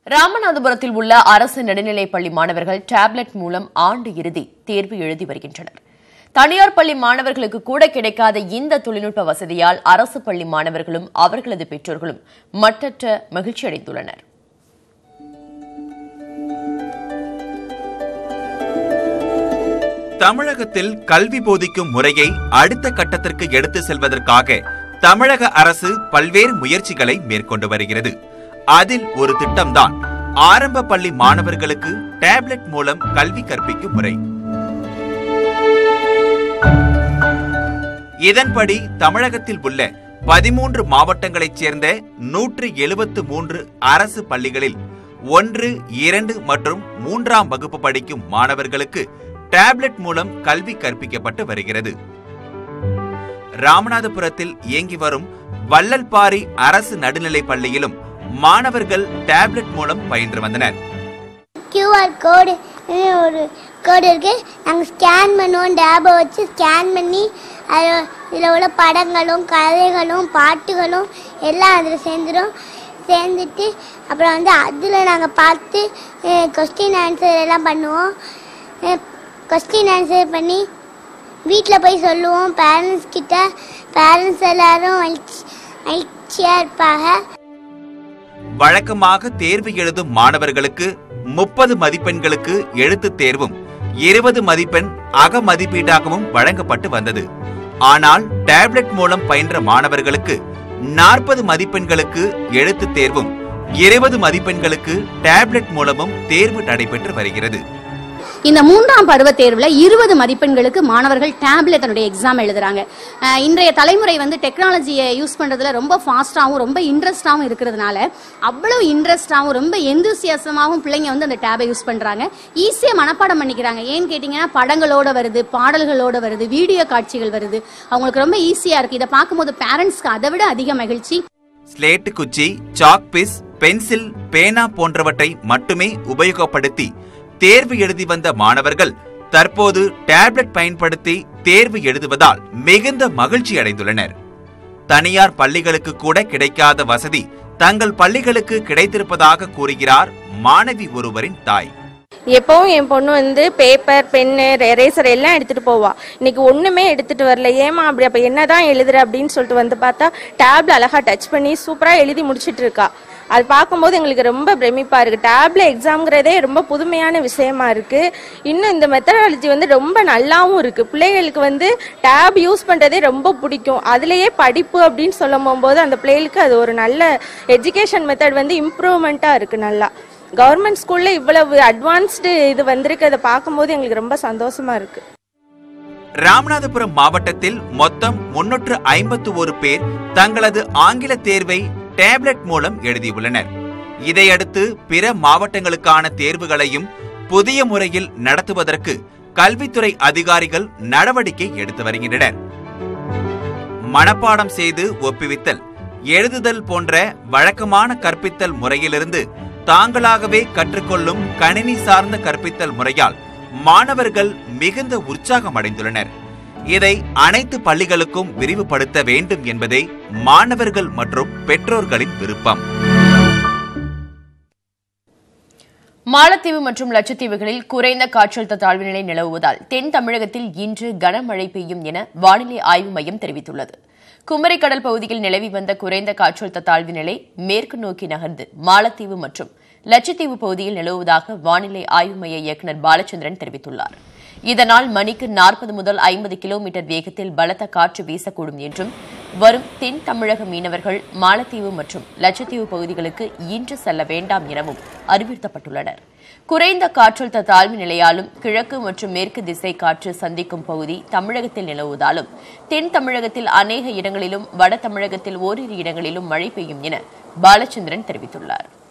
ராமநாதபுரத்தில் உள்ள அரசு நடுநிலைப் பள்ளி மாணவர்கள் டேப்லெட் மூலம் ஆண்டு இறுதி தேர்வு எழுதி வருகின்றனர் தனியார் பள்ளி மாணவர்களுக்கு கூட கிடைக்காத இந்த தொழில்நுட்ப வசதியால் அரசு பள்ளி மாணவர்களும் அவர்களது பெற்றோர்களும் மட்டற்ற மகிழ்ச்சி அடைந்துள்ளனர் தமிழகத்தில் கல்வி போதிக்கும் முறையை அடுத்த கட்டத்திற்கு எடுத்து செல்வதற்காக தமிழக அரசு பல்வேறு முயற்சிகளை மேற்கொண்டு வருகிறது அதில் ஒரு திட்டம்தான் ஆரம்ப பள்ளி மாணவர்களுக்கு டேப்லெட் மூலம் கல்வி கற்பிக்கும் முறை இதன்படி தமிழகத்தில் உள்ள பதிமூன்று மாவட்டங்களைச் சேர்ந்த நூற்று எழுபத்து மூன்று அரசு பள்ளிகளில் ஒன்று இரண்டு மற்றும் மூன்றாம் வகுப்பு படிக்கும் மாணவர்களுக்கு டேப்லெட் மூலம் கல்வி கற்பிக்கப்பட்டு வருகிறது ராமநாதபுரத்தில் இயங்கி வரும் வள்ளல்பாரி அரசு நடுநிலைப் பள்ளியிலும் மாணவர்கள் டேப்லெட் மூலம் பயின்று வந்தனர் கியூஆர் கோடு ஒரு கோடு இருக்கு நாங்கள் ஸ்கேன் பண்ணுவோம் டேபை வச்சு ஸ்கேன் பண்ணி அதில் இதில் உள்ள படங்களும் கதைகளும் பாட்டுகளும் எல்லாம் அதில் சேர்ந்துடும் சேர்ந்துட்டு அப்புறம் வந்து அதில் நாங்கள் பார்த்து கொஸ்டின் ஆன்சர் எல்லாம் பண்ணுவோம் கொஸ்டின் ஆன்சர் பண்ணி வீட்டில் போய் சொல்லுவோம் பேரண்ட்ஸ் கிட்ட பேரண்ட்ஸ் எல்லாரும் மகிழ்ச்சி மகிழ்ச்சியாக இருப்பாங்க வழக்கமாக தேர்வு எழுதும் மாணவர்களுக்கு முப்பது மதிப்பெண்களுக்கு எழுத்துத் தேர்வும் இருபது மதிப்பெண் அக மதிப்பீடாகவும் வழங்கப்பட்டு வந்தது ஆனால் டேப்லெட் மூலம் பயின்ற மாணவர்களுக்கு நாற்பது மதிப்பெண்களுக்கு எழுத்துத் தேர்வும் இருபது மதிப்பெண்களுக்கு டேப்லெட் மூலமும் தேர்வு நடைபெற்று வருகிறது இந்த மூன்றாம் பருவ தேர்வில் இருபது மதிப்பெண்களுக்கு மாணவர்கள் டேப்ல தன்னுடைய எக்ஸாம் எழுதுறாங்க அஹ் இன்றைய தலைமுறை வந்து டெக்னாலஜியை யூஸ் பண்றதுல ரொம்ப ஃபாஸ்டாகவும் ரொம்ப இன்ட்ரெஸ்டாகவும் இருக்கிறதுனால அவ்வளவு இன்ட்ரெஸ்டாகவும் ரொம்ப எந்தூசியாசமாகவும் பிள்ளைங்க வந்து அந்த டேபை யூஸ் பண்றாங்க ஈஸியாக மனப்பாடம் பண்ணிக்கிறாங்க ஏன்னு கேட்டிங்கன்னா படங்களோட வருது பாடல்களோட வருது வீடியோ காட்சிகள் வருது அவங்களுக்கு ரொம்ப ஈஸியா இருக்கு இதை பார்க்கும்போது பேரண்ட்ஸ்க்கு அதை விட அதிக மகிழ்ச்சி ஸ்லேட்டு குச்சி சாக் பிஸ் பென்சில் பேனா போன்றவற்றை மட்டுமே உபயோகப்படுத்தி தேர்வு எழுதி வந்த மாணவர்கள் தற்போது டேப்லெட் பயன்படுத்தி தேர்வு எழுதுவதால் மிகுந்த மகிழ்ச்சி அடைந்துள்ளனர் தனியார் பள்ளிகளுக்கு கூட கிடைக்காத வசதி தங்கள் பள்ளிகளுக்கு கிடைத்திருப்பதாக கூறுகிறார் மாணவி ஒருவரின் தாய் எப்பவும் என் பொண்ணு வந்து பேப்பர் பென்னு எரேசர் எல்லாம் எடுத்துட்டு போவா இன்னைக்கு ஒண்ணுமே எடுத்துட்டு வரல ஏமா அப்படி அப்ப என்னதான் எழுதுற அப்படின்னு சொல்லிட்டு வந்து பார்த்தா டேப்ல அழகா டச் பண்ணி சூப்பரா எழுதி முடிச்சிட்டு இருக்கா அது பார்க்கும்போது எங்களுக்கு ரொம்ப பிரமிப்பா இருக்கு டேப்ல எக்ஸாம்ங்கிறதே ரொம்ப புதுமையான விஷயமா இருக்கு இன்னும் இந்த மெத்தடாலஜி வந்து ரொம்ப நல்லாவும் இருக்கு பிள்ளைகளுக்கு வந்து டேப் யூஸ் பண்றதே ரொம்ப பிடிக்கும் அதுலயே படிப்பு அப்படின்னு சொல்லும் போது அந்த பிள்ளைகளுக்கு அது ஒரு நல்ல எஜுகேஷன் மெத்தட் வந்து இம்ப்ரூவ்மெண்ட்டா இருக்கு நல்லா கவர்மெண்ட் ஸ்கூல்ல இவ்வளவு அட்வான்ஸ்டு இது வந்திருக்கிறத பார்க்கும்போது எங்களுக்கு ரொம்ப சந்தோஷமா இருக்கு ராமநாதபுரம் மாவட்டத்தில் மொத்தம் முன்னூற்று ஐம்பத்து ஒரு பேர் தங்களது ஆங்கில தேர்வை டேப்லெட் மூலம் எழுதியுள்ளனர் இதையடுத்து பிற மாவட்டங்களுக்கான தேர்வுகளையும் புதிய முறையில் நடத்துவதற்கு கல்வித்துறை அதிகாரிகள் நடவடிக்கை எடுத்து வருகின்றனர் மனப்பாடம் செய்து ஒப்புவித்தல் எழுதுதல் போன்ற வழக்கமான கற்பித்தல் முறையிலிருந்து தாங்களாகவே கற்றுக்கொள்ளும் கணினி சார்ந்த கற்பித்தல் முறையால் மாணவர்கள் மிகுந்த உற்சாகம் அடைந்துள்ளனர் இதை அனைத்து பள்ளிகளுக்கும் விரிவுபடுத்த வேண்டும் என்பதே மாணவர்கள் மற்றும் பெற்றோர்களின் விருப்பம் மாலத்தீவு மற்றும் லட்சத்தீவுகளில் குறைந்த காற்றழுத்த தாழ்வு நிலை நிலவுவதால் தென் தமிழகத்தில் இன்று கனமழை பெய்யும் என வானிலை ஆய்வு மையம் தெரிவித்துள்ளது குமரி கடல் பகுதியில் நிலவி வந்த குறைந்த காற்றழுத்த தாழ்வு நிலை மேற்கு நோக்கி நகர்ந்து மாலத்தீவு மற்றும் லட்சத்தீவு பகுதியில் நிலவுவதாக வானிலை ஆய்வு மைய இயக்குநர் பாலச்சந்திரன் தெரிவித்துள்ளார் இதனால் மணிக்கு நாற்பது முதல் ஐம்பது கிலோமீட்டர் வேகத்தில் பலத்த காற்று வீசக்கூடும் என்றும் வரும் தென் தமிழக மீனவர்கள் மாலத்தீவு மற்றும் லட்சத்தீவு பகுதிகளுக்கு இன்று செல்ல வேண்டாம் எனவும் அறிவுறுத்தப்பட்டுள்ளனர் குறைந்த காற்றழுத்த தாழ்வு நிலையாலும் கிழக்கு மற்றும் மேற்கு திசை காற்று சந்திக்கும் பகுதி தமிழகத்தில் நிலவுவதாலும் தென் தமிழகத்தில் அநேக இடங்களிலும் வட தமிழகத்தில் ஓரிரு இடங்களிலும் மழை பெய்யும் என பாலச்சந்திரன் தெரிவித்துள்ளார்